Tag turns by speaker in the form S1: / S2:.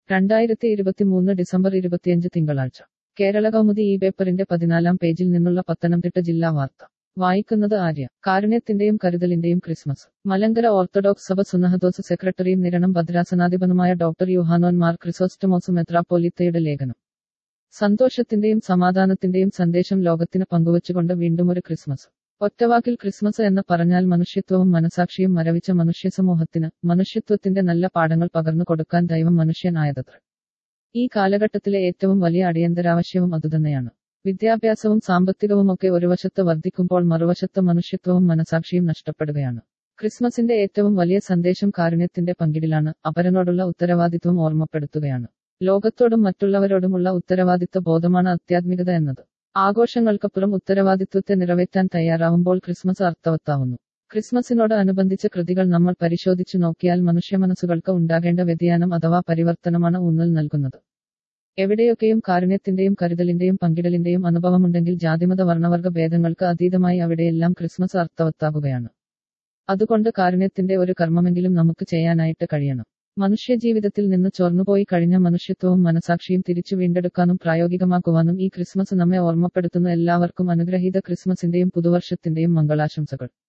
S1: രണ്ടായിരത്തി ഇരുപത്തിമൂന്ന് ഡിസംബർ ഇരുപത്തിയഞ്ച് തിങ്കളാഴ്ച കേരള കൗമുദി ഈ പേപ്പറിന്റെ പതിനാലാം പേജിൽ നിന്നുള്ള പത്തനംതിട്ട ജില്ലാ വാർത്ത വായിക്കുന്നത് ആര്യ കാരുണ്യത്തിന്റെയും കരുതലിന്റെയും ക്രിസ്മസ് മലങ്കര ഓർത്തഡോക്സ് സഭ സുന്നഹദോസ് സെക്രട്ടറിയും നിരണം ഭദ്രാസനാധിപനുമായ ഡോക്ടർ യുഹാനോൻ മാർ ക്രിസോസ്റ്റമോസ് മെത്രാപ്പോലിത്തയുടെ ലേഖനം സന്തോഷത്തിന്റെയും സമാധാനത്തിന്റെയും സന്ദേശം ലോകത്തിന് പങ്കുവച്ചുകൊണ്ട് വീണ്ടുമൊരു ക്രിസ്മസ് ഒറ്റവാക്കിൽ ക്രിസ്മസ് എന്ന് പറഞ്ഞാൽ മനുഷ്യത്വവും മനസാക്ഷിയും മരവിച്ച മനുഷ്യസമൂഹത്തിന് മനുഷ്യത്വത്തിന്റെ നല്ല പാഠങ്ങൾ പകർന്നു കൊടുക്കാൻ ദൈവം മനുഷ്യനായതത്ര ഈ കാലഘട്ടത്തിലെ ഏറ്റവും വലിയ അടിയന്തരാവശ്യവും അതുതന്നെയാണ് വിദ്യാഭ്യാസവും സാമ്പത്തികവുമൊക്കെ ഒരു വശത്ത് വർദ്ധിക്കുമ്പോൾ മറുവശത്ത് മനുഷ്യത്വവും മനസാക്ഷിയും നഷ്ടപ്പെടുകയാണ് ക്രിസ്മസിന്റെ ഏറ്റവും വലിയ സന്ദേശം കാരുണ്യത്തിന്റെ പങ്കിടിലാണ് അപരനോടുള്ള ഉത്തരവാദിത്വം ഓർമ്മപ്പെടുത്തുകയാണ് ലോകത്തോടും മറ്റുള്ളവരോടുമുള്ള ഉത്തരവാദിത്വ ബോധമാണ് അത്യാത്മികത എന്നത് ആഘോഷങ്ങൾക്കപ്പുറം ഉത്തരവാദിത്വത്തെ നിറവേറ്റാൻ തയ്യാറാവുമ്പോൾ ക്രിസ്മസ് അർത്ഥവത്താവുന്നു ക്രിസ്മസിനോട് അനുബന്ധിച്ച കൃതികൾ നമ്മൾ പരിശോധിച്ചു നോക്കിയാൽ മനുഷ്യമനസ്സുകൾക്ക് ഉണ്ടാകേണ്ട വ്യതിയാനം അഥവാ പരിവർത്തനമാണ് ഊന്നൽ നൽകുന്നത് എവിടെയൊക്കെയും കാരുണ്യത്തിന്റെയും കരുതലിന്റെയും പങ്കിടലിന്റെയും അനുഭവമുണ്ടെങ്കിൽ ജാതിമത വർണ്ണവർഗ ഭേദങ്ങൾക്ക് അതീതമായി അവിടെയെല്ലാം ക്രിസ്മസ് അർത്ഥവത്താവുകയാണ് അതുകൊണ്ട് കാരുണ്യത്തിന്റെ ഒരു കർമ്മമെങ്കിലും നമുക്ക് ചെയ്യാനായിട്ട് കഴിയണം മനുഷ്യജീവിതത്തിൽ നിന്ന് ചോർന്നുപോയി കഴിഞ്ഞ മനുഷ്യത്വവും മനസാക്ഷിയും തിരിച്ചു വീണ്ടെടുക്കാനും പ്രായോഗികമാക്കുവാനും ഈ ക്രിസ്മസ് നമ്മെ ഓർമ്മപ്പെടുത്തുന്ന എല്ലാവർക്കും അനുഗ്രഹീത ക്രിസ്മസിന്റെയും പുതുവർഷത്തിന്റെയും മംഗളാശംസകൾ